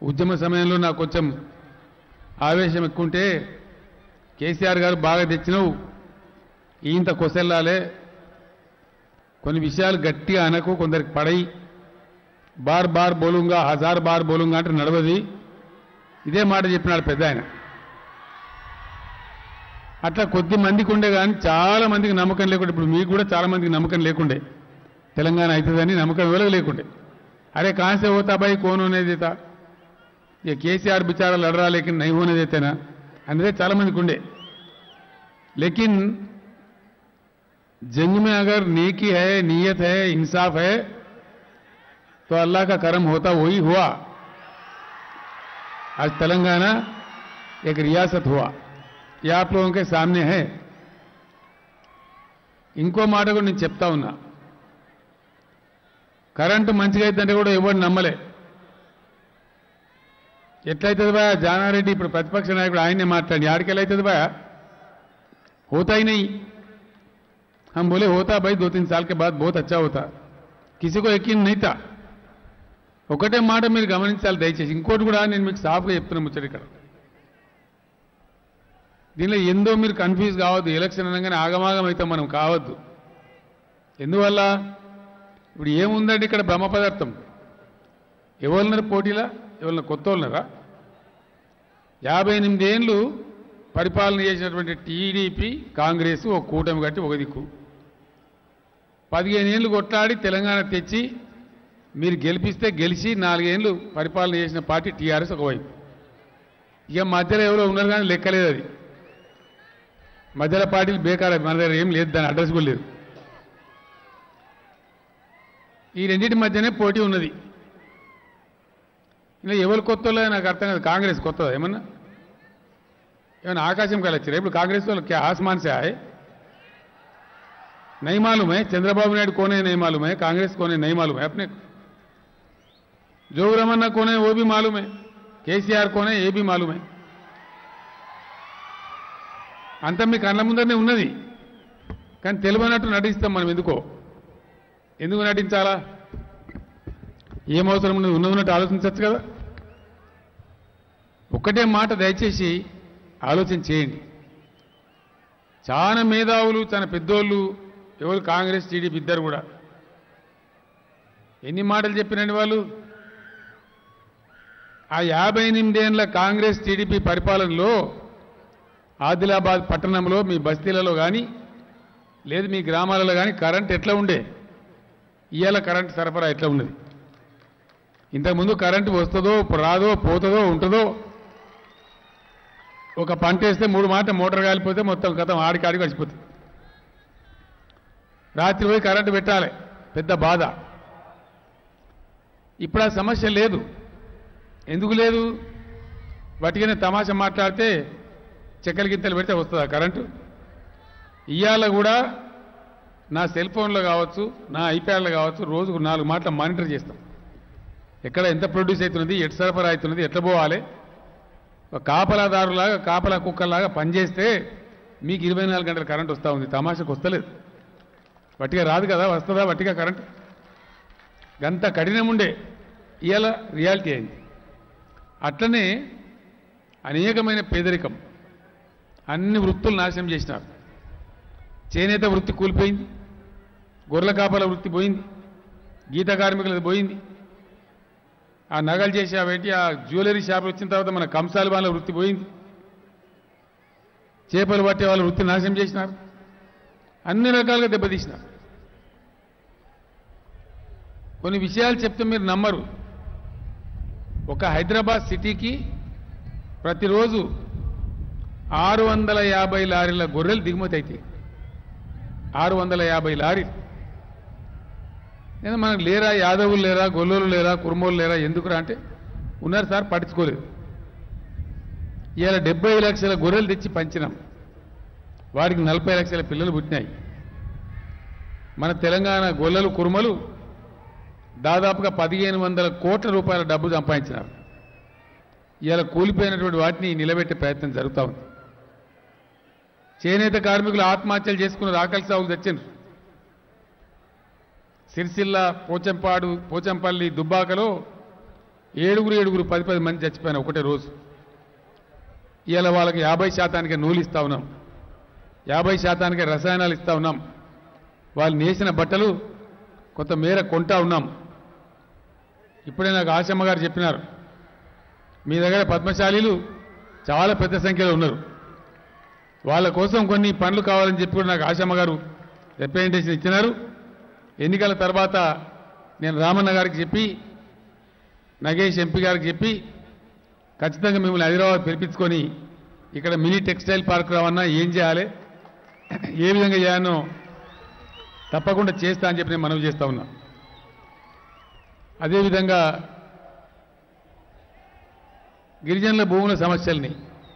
ఉద్యమ సమయంలో నాకు కొంచెం ఆవేశం ఎక్కుంటే కేసీఆర్ గారు బాగా తెచ్చినావు ఈంత కొసెల్లాలే కొన్ని విషయాలు గట్టిగా అనకు కొందరికి పడయి బార్ బార్ బోలుంగా హజార్ బార్ బోలుంగా అంటే నడవది ఇదే మాట చెప్పినాడు పెద్ద ఆయన అట్లా కొద్ది మందికి ఉండే కానీ చాలా మందికి నమ్మకం లేకుండే ఇప్పుడు మీకు కూడా చాలా మందికి నమ్మకం లేకుండే తెలంగాణ అవుతుందని నమ్మకం ఎవరికి లేకుండే अरे कहां से होता भाई कौन होने देता ये केसीआर बेचारा लड़ रहा लेकिन नहीं होने देते ना అనేది చాలా మందికి ఉండే लेकिन जंग में अगर नेकी है नीयत है इंसाफ है तो अल्लाह का करम होता वही हुआ आज तेलंगाना एक रियासत हुआ ये आप लोगों के सामने है ఇంకో మాట కూడా నేను చెప్తా ఉన్నా కరెంటు మంచిగా అయిద్దంటే కూడా ఎవరు నమ్మలే ఎట్లయితుంది బా జానారెడ్డి ఇప్పుడు ప్రతిపక్ష నాయకుడు ఆయనే మాట్లాడి ఆడికెళ్ళైతుంది బా होता ही नहीं हम बोले होता भाई दो तीन साल के बाद बहुत अच्छा होता किसी को यकीन नहीं था ఒకటే మాట మీరు గమనించాలి దయచేసి ఇంకోటి కూడా నేను మీకు సాఫ్గా చెప్తున్నా ముచ్చట ఇక్కడ దీనిలో ఎందో మీరు కన్ఫ్యూజ్ కావద్దు ఎలక్షన్ అనగానే ఆగమాగం అయితే మనం కావద్దు ఎందువల్ల ఇప్పుడు ఏముందండి ఇక్కడ బ్రహ్మ పదార్థం ఎవరున్నారు పోటీలా ఎవరన్నా కొత్త వాళ్ళరా యాభై ఎనిమిది ఏళ్ళు పరిపాలన చేసినటువంటి టీడీపీ కాంగ్రెస్ ఒక కూటమి కట్టి ఒక దిక్కు పదిహేను ఏళ్ళు కొట్లాడి తెలంగాణ తెచ్చి మీరు గెలిపిస్తే గెలిచి నాలుగేళ్ళు పరిపాలన చేసిన పార్టీ టీఆర్ఎస్ ఒకవైపు ఇక మధ్యలో ఎవరో ఉన్నారు కానీ లెక్కలేదు అది మధ్యలో పార్టీలు బేకార మన దగ్గర ఏం లేదు దాని అడ్రస్ కూడా లేదు ఈ రెండింటి మధ్యనే పోటీ ఉన్నది ఇలా ఎవరు కొత్త వాళ్ళో నాకు అర్థం కాదు కాంగ్రెస్ కొత్తదా ఏమన్నా ఏమైనా ఆకాశం కలొచ్చారా ఇప్పుడు కాంగ్రెస్ వాళ్ళు क्या आसमान से आए नहीं मालूम है चंद्रबाबू नायडू कौन है नहीं मालूम है कांग्रेस कौन है नहीं मालूम है अपने को जोग रमन्ना कौन है वो भी मालूम है కేసీఆర్ కోనే ఏ బి మాలూమే అంత మీ కళ్ళ ముందరనే ఉన్నది కానీ తెలియనట్టు నటిస్తాం మనం ఎందుకో ఎందుకు నటించాలా ఏం అవసరం ఉన్నది ఉన్నది ఉన్నట్టు ఆలోచించవచ్చు కదా ఒక్కటే మాట దయచేసి ఆలోచన చేయండి చాలా మేధావులు చాలా పెద్దోళ్ళు ఎవరు కాంగ్రెస్ టీడీపీ ఇద్దరు కూడా ఎన్ని మాటలు చెప్పినండి వాళ్ళు ఆ యాభై ఎనిమిదేళ్ల కాంగ్రెస్ టీడీపీ పరిపాలనలో ఆదిలాబాద్ పట్టణంలో మీ బస్తీలలో కానీ లేదు మీ గ్రామాలలో కానీ కరెంట్ ఎట్లా ఉండే ఇవాళ కరెంట్ సరఫరా ఎట్లా ఉన్నది ఇంతకుముందు కరెంటు వస్తుందో రాదో పోతుందో ఉంటుందో ఒక పంట వేస్తే మూడు మాట మోటార్ కాలిపోతే మొత్తం గతం ఆడికి ఆడికి వచ్చిపోతుంది రాత్రి పోయి కరెంటు పెట్టాలి పెద్ద బాధ ఇప్పుడు ఆ సమస్య లేదు ఎందుకు లేదు వాటికనే తమాషా మాట్లాడితే చెక్కల గింతలు పెడితే వస్తుందా కరెంటు ఇవాళ కూడా నా సెల్ ఫోన్లో కావచ్చు నా ఐప్యాడ్లో కావచ్చు రోజుకు నాలుగు మాటలు మానిటర్ చేస్తాం ఎక్కడ ఎంత ప్రొడ్యూస్ అవుతున్నది ఎటు సరఫరా అవుతున్నది ఎట్లా పోవాలి ఒక కాపలాదారులాగా కాపలా కుక్కలాగా పనిచేస్తే మీకు ఇరవై నాలుగు గంటల కరెంట్ వస్తూ ఉంది తమాషకు వస్తలేదు వట్టిగా రాదు కదా వస్తుందా వట్టిగా కరెంట్ గంత కఠినం ఉండే ఇవాళ రియాలిటీ అయింది అట్లనే అనేకమైన పేదరికం అన్ని వృత్తులు నాశనం చేసినారు చేనేత వృత్తి కూలిపోయింది గొర్రెల కాపల వృత్తి పోయింది గీత కార్మికులది పోయింది ఆ నగలు చేసి అవేంటి ఆ జ్యువెలరీ షాప్ వచ్చిన తర్వాత మన కంసాలి వాళ్ళ వృత్తి పోయింది చేపలు పట్టే వాళ్ళ వృత్తి నాశనం చేసినారు అన్ని రకాలుగా దెబ్బతీసినారు కొన్ని విషయాలు చెప్తే మీరు నమ్మరు ఒక హైదరాబాద్ సిటీకి ప్రతిరోజు ఆరు వందల యాభై లారీల గొర్రెలు దిగుమతి అవుతాయి ఆరు వందల యాభై లారీ నేను మనకు లేరా యాదవులు లేరా గొల్లోలు లేరా కుర్మోలు లేరా ఎందుకురా అంటే ఉన్నారు సార్ పట్టించుకోలేదు ఇవాళ డెబ్బై లక్షల గొర్రెలు తెచ్చి పంచినాం వాడికి నలభై లక్షల పిల్లలు పుట్టినాయి మన తెలంగాణ గొల్లలు కుర్మలు దాదాపుగా పదిహేను వందల కోట్ల రూపాయల డబ్బు సంపాదించినారు ఇవాళ కూలిపోయినటువంటి వాటిని నిలబెట్టే ప్రయత్నం జరుగుతూ ఉంది చేనేత కార్మికులు ఆత్మహత్యలు చేసుకున్న ఆకలి సాగులు తెచ్చిండ్రు సిరిసిల్ల పోచంపాడు పోచంపల్లి దుబ్బాకలో ఏడుగురు ఏడుగురు పది పది మంది చచ్చిపోయిన ఒకటే రోజు ఇవాళ వాళ్ళకి యాభై శాతానికి నూలు ఇస్తా ఉన్నాం యాభై శాతానికి రసాయనాలు ఇస్తా ఉన్నాం వాళ్ళు నేసిన బట్టలు కొంత మేర కొంటా ఉన్నాం ఇప్పుడే నాకు ఆశమ్మ గారు చెప్పినారు మీ దగ్గర పద్మశాలీలు చాలా పెద్ద సంఖ్యలో ఉన్నారు వాళ్ళ కోసం కొన్ని పనులు కావాలని చెప్పి కూడా నాకు ఆశమ్మ గారు రిప్రజెంటేషన్ ఇచ్చినారు ఎన్నికల తర్వాత నేను రామన్న గారికి చెప్పి నగేష్ ఎంపీ గారికి చెప్పి ఖచ్చితంగా మిమ్మల్ని హైదరాబాద్ పిలిపించుకొని ఇక్కడ మినీ టెక్స్టైల్ పార్క్ రావన్నా ఏం చేయాలి ఏ విధంగా చేయాలో తప్పకుండా చేస్తా అని చెప్పి నేను మనవి చేస్తా ఉన్నా అదేవిధంగా గిరిజనుల భూముల సమస్యల్ని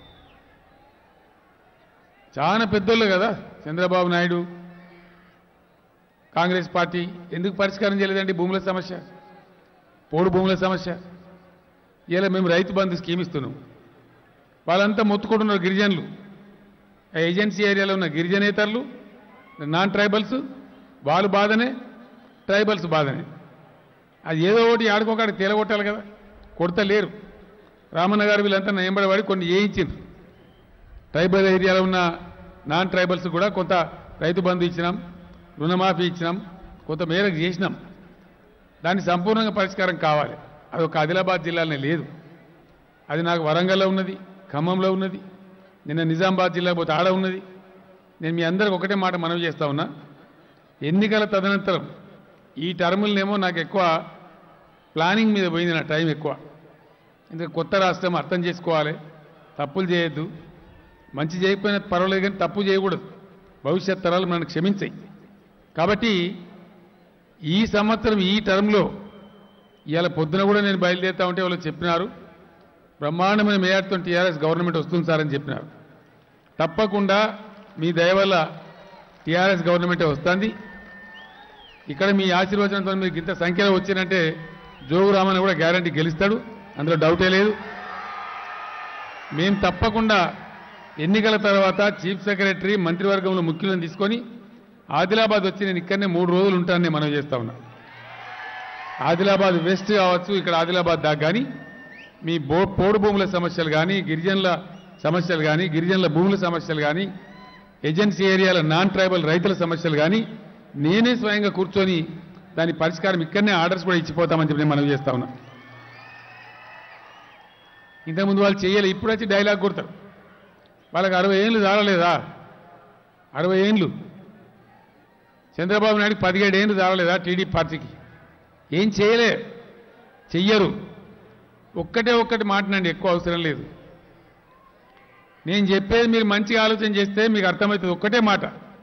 చాలా పెద్దోళ్ళు కదా చంద్రబాబు నాయుడు కాంగ్రెస్ పార్టీ ఎందుకు పరిష్కారం చేయలేదండి భూముల సమస్య పోడు భూముల సమస్య ఇలా మేము రైతు బంధు స్కీమ్ ఇస్తున్నాం వాళ్ళంతా మొత్తుకుంటున్నారు గిరిజనులు ఆ ఏజెన్సీ ఏరియాలో ఉన్న గిరిజనేతరులు నాన్ ట్రైబల్స్ వాళ్ళు బాధనే ట్రైబల్స్ బాధనే అది ఏదో ఒకటి ఆడుకోకాడ తేలగొట్టాలి కదా కొడత లేరు రామన్న గారు వీళ్ళంతా నయంబడి పడి కొన్ని వేయించారు ట్రైబల్ ఏరియాలో ఉన్న నాన్ ట్రైబల్స్ కూడా కొంత రైతు బంధు ఇచ్చినాం రుణమాఫీ ఇచ్చినాం కొంత మేరకు చేసినాం దాన్ని సంపూర్ణంగా పరిష్కారం కావాలి అది ఒక ఆదిలాబాద్ జిల్లాలోనే లేదు అది నాకు వరంగల్లో ఉన్నది ఖమ్మంలో ఉన్నది నిన్న నిజామాబాద్ జిల్లా పోతే ఆడ ఉన్నది నేను మీ అందరికి ఒకటే మాట మనవి చేస్తా ఉన్నా ఎన్నికల తదనంతరం ఈ టర్ములనేమో నాకు ఎక్కువ ప్లానింగ్ మీద పోయింది నా టైం ఎక్కువ ఎందుకంటే కొత్త రాష్ట్రం అర్థం చేసుకోవాలి తప్పులు చేయొద్దు మంచి చేయకపోయినా పర్వాలేదు కానీ తప్పు చేయకూడదు భవిష్యత్ తరాలు మనల్ని క్షమించాయి కాబట్టి ఈ సంవత్సరం ఈ టర్మ్లో ఇవాళ పొద్దున కూడా నేను బయలుదేరుతా ఉంటే వాళ్ళు చెప్పినారు బ్రహ్మాండమైన మేయర్తో టీఆర్ఎస్ గవర్నమెంట్ వస్తుంది సార్ అని చెప్పినారు తప్పకుండా మీ దయ వల్ల టీఆర్ఎస్ గవర్నమెంటే వస్తుంది ఇక్కడ మీ ఆశీర్వచనంతో మీకు ఇంత సంఖ్యలో వచ్చినంటే జోగు రామన్ కూడా గ్యారంటీ గెలుస్తాడు అందులో డౌటే లేదు మేము తప్పకుండా ఎన్నికల తర్వాత చీఫ్ సెక్రటరీ మంత్రివర్గంలో ముఖ్యులను తీసుకొని ఆదిలాబాద్ వచ్చి నేను ఇక్కడనే మూడు రోజులు ఉంటానని మనం చేస్తా ఉన్నా ఆదిలాబాద్ వెస్ట్ కావచ్చు ఇక్కడ ఆదిలాబాద్ దాకా కానీ మీ బో పోడు భూముల సమస్యలు కానీ గిరిజనుల సమస్యలు కానీ గిరిజనుల భూముల సమస్యలు కానీ ఏజెన్సీ ఏరియాల నాన్ ట్రైబల్ రైతుల సమస్యలు కానీ నేనే స్వయంగా కూర్చొని దాని పరిష్కారం ఇక్కడనే ఆర్డర్స్ కూడా ఇచ్చిపోతామని చెప్పి నేను మనవి చేస్తా ఉన్నా ఇంతకుముందు వాళ్ళు చేయలే ఇప్పుడు వచ్చి డైలాగ్ కొడతారు వాళ్ళకి అరవై ఏళ్ళు దారలేదా అరవై ఏళ్ళు చంద్రబాబు నాయుడు పదిహేడు ఏళ్ళు దారలేదా టీడీపీ పార్టీకి ఏం చేయలే చెయ్యరు ఒక్కటే ఒక్కటి మాట్లాడండి ఎక్కువ అవసరం లేదు నేను చెప్పేది మీరు మంచిగా ఆలోచన చేస్తే మీకు అర్థమవుతుంది ఒక్కటే మాట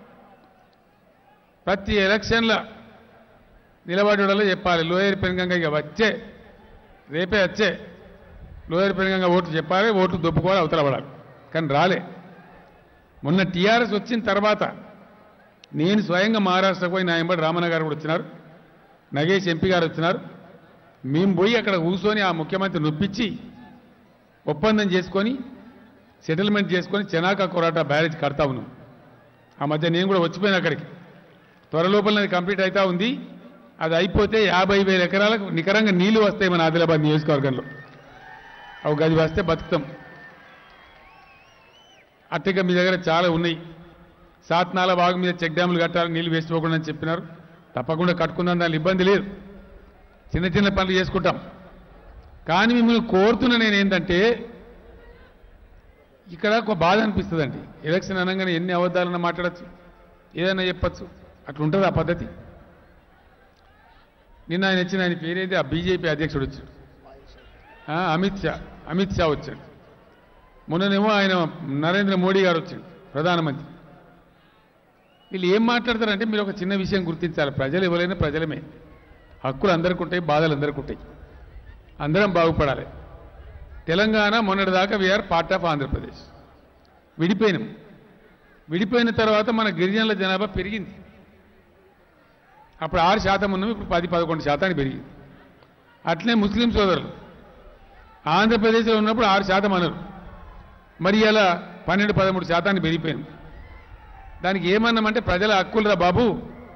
ప్రతి ఎలక్షన్ల నిలబడలో చెప్పాలి లోయర్ పెనుగంగ ఇక వచ్చే రేపే వచ్చే లోయర్ పెనుగంగ ఓట్లు చెప్పాలి ఓట్లు దొప్పుకోవాలి అవతల పడాలి కానీ రాలే మొన్న టీఆర్ఎస్ వచ్చిన తర్వాత నేను స్వయంగా మహారాష్ట్రకు పోయి నా ఎంబడి రామన్న గారు కూడా వచ్చినారు నగేష్ ఎంపీ గారు వచ్చినారు మేము పోయి అక్కడ కూర్చొని ఆ ముఖ్యమంత్రి నొప్పించి ఒప్పందం చేసుకొని సెటిల్మెంట్ చేసుకొని చెనాక కొరాటా బ్యారేజ్ కడతా ఉన్నాం ఆ మధ్య నేను కూడా వచ్చిపోయాను అక్కడికి త్వరలోపల అది కంప్లీట్ అవుతా ఉంది అది అయిపోతే యాభై వేల ఎకరాలకు నికరంగా నీళ్లు వస్తాయి మన ఆదిలాబాద్ నియోజకవర్గంలో అవి గది వస్తే బతుకుతాం అట్టిగా మీ దగ్గర చాలా ఉన్నాయి సాత్నాల బాగు మీద చెక్ డ్యాములు కట్టాలి నీళ్లు వేస్ట్ పోకుండా అని చెప్పినారు తప్పకుండా కట్టుకుందాం దాని ఇబ్బంది లేదు చిన్న చిన్న పనులు చేసుకుంటాం కానీ మిమ్మల్ని కోరుతున్న నేను ఏంటంటే ఇక్కడ ఒక బాధ అనిపిస్తుందండి ఎలక్షన్ అనగానే ఎన్ని అబద్ధాలన్నా మాట్లాడచ్చు ఏదైనా చెప్పచ్చు అట్లా ఉంటుంది ఆ పద్ధతి నిన్న ఆయన వచ్చిన ఆయన పేరేంటి ఆ బీజేపీ అధ్యక్షుడు వచ్చాడు ఆ, అమిత్ షా అమిత్ షా వచ్చాడు మొన్ననేమో ఆయన నరేంద్ర మోడీ గారు వచ్చాడు ప్రధానమంత్రి వీళ్ళు ఏం మాట్లాడతారంటే మీరు ఒక చిన్న విషయం గుర్తించాలి ప్రజలు ఎవరైనా ప్రజలమే హక్కులు అందరికీ ఉంటాయి బాధలు అందరికీ ఉంటాయి అందరం బాగుపడాలి తెలంగాణ మొన్నటిదాకా వీఆర్ పార్ట్ ఆఫ్ ఆంధ్రప్రదేశ్ విడిపోయినాం విడిపోయిన తర్వాత మన గిరిజనుల జనాభా పెరిగింది అప్పుడు ఆరు శాతం ఉన్నాం ఇప్పుడు పది పదకొండు శాతానికి పెరిగింది అట్లే ముస్లిం సోదరులు ఆంధ్రప్రదేశ్లో ఉన్నప్పుడు ఆరు శాతం అన్నారు మరి ఇలా పన్నెండు పదమూడు శాతానికి పెరిగిపోయింది దానికి ఏమన్నామంటే ప్రజల హక్కులరా బాబు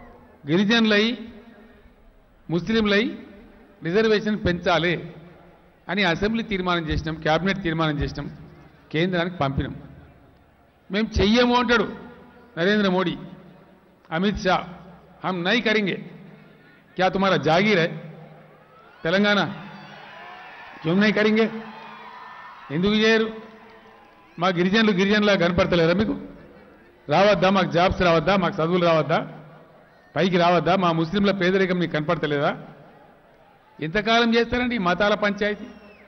గిరిజనులై ముస్లింలై రిజర్వేషన్ పెంచాలి అని అసెంబ్లీ తీర్మానం చేసినాం కేబినెట్ తీర్మానం చేసినాం కేంద్రానికి పంపినాం మేము చెయ్యము అంటాడు నరేంద్ర మోడీ అమిత్ షా హమ్ నై కరింగే క్యా తుమారా జాగీర్ హై తెలంగాణ క్యూ నై కరింగే ఎందుకు చేయరు మా గిరిజనులు గిరిజనులా కనపడతలేరా మీకు రావద్దా మాకు జాబ్స్ రావద్దా మాకు చదువులు రావద్దా పైకి రావద్దా మా ముస్లింల పేదరికం మీకు కనపడతలేదా ఎంతకాలం చేస్తారండి ఈ మతాల పంచాయతీ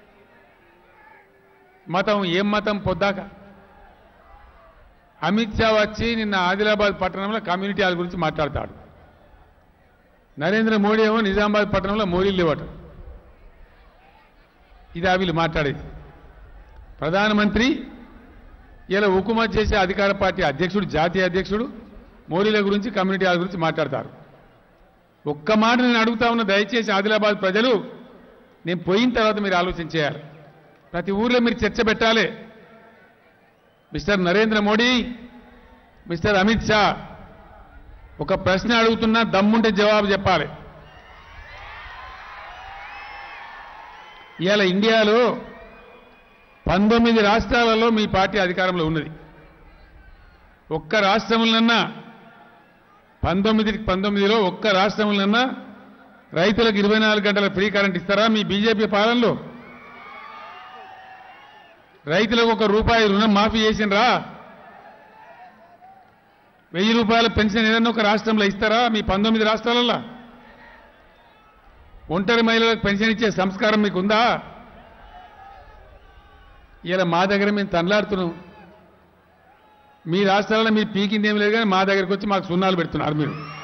మతం ఏం మతం పొద్దాక అమిత్ షా వచ్చి నిన్న ఆదిలాబాద్ పట్టణంలో కమ్యూనిటీ హాల్ గురించి మాట్లాడతాడు నరేంద్ర మోడీ ఏమో నిజామాబాద్ పట్టణంలో మోడీలు లేవట ఇది వీళ్ళు మాట్లాడేది ప్రధానమంత్రి ఇలా హుకుమత్ చేసే అధికార పార్టీ అధ్యక్షుడు జాతీయ అధ్యక్షుడు మోడీల గురించి కమ్యూనిటీ హాల్ గురించి మాట్లాడతారు ఒక్క మాట నేను అడుగుతా ఉన్న దయచేసి ఆదిలాబాద్ ప్రజలు నేను పోయిన తర్వాత మీరు ఆలోచన చేయాలి ప్రతి ఊర్లో మీరు చర్చ పెట్టాలి మిస్టర్ నరేంద్ర మోడీ మిస్టర్ అమిత్ షా ఒక ప్రశ్న అడుగుతున్నా దమ్ముంటే జవాబు చెప్పాలి ఇవాళ ఇండియాలో పంతొమ్మిది రాష్ట్రాలలో మీ పార్టీ అధికారంలో ఉన్నది ఒక్క రాష్ట్రంలోనన్నా పంతొమ్మిది పంతొమ్మిదిలో ఒక్క రాష్ట్రంలోనన్నా రైతులకు ఇరవై నాలుగు గంటల ఫ్రీ కరెంట్ ఇస్తారా మీ బీజేపీ పాలనలో రైతులకు ఒక రూపాయి రుణం మాఫీ చేసినరా వెయ్యి రూపాయల పెన్షన్ ఏదన్నా ఒక రాష్ట్రంలో ఇస్తారా మీ పంతొమ్మిది రాష్ట్రాలలో ఒంటరి మహిళలకు పెన్షన్ ఇచ్చే సంస్కారం మీకు ఉందా ఇలా మా దగ్గర మేము తనలాడుతున్నాం మీ రాష్ట్రాలలో మీరు పీకింది ఏం లేదు కానీ మా దగ్గరకు వచ్చి మాకు సున్నాలు పెడుతున్నారు మీరు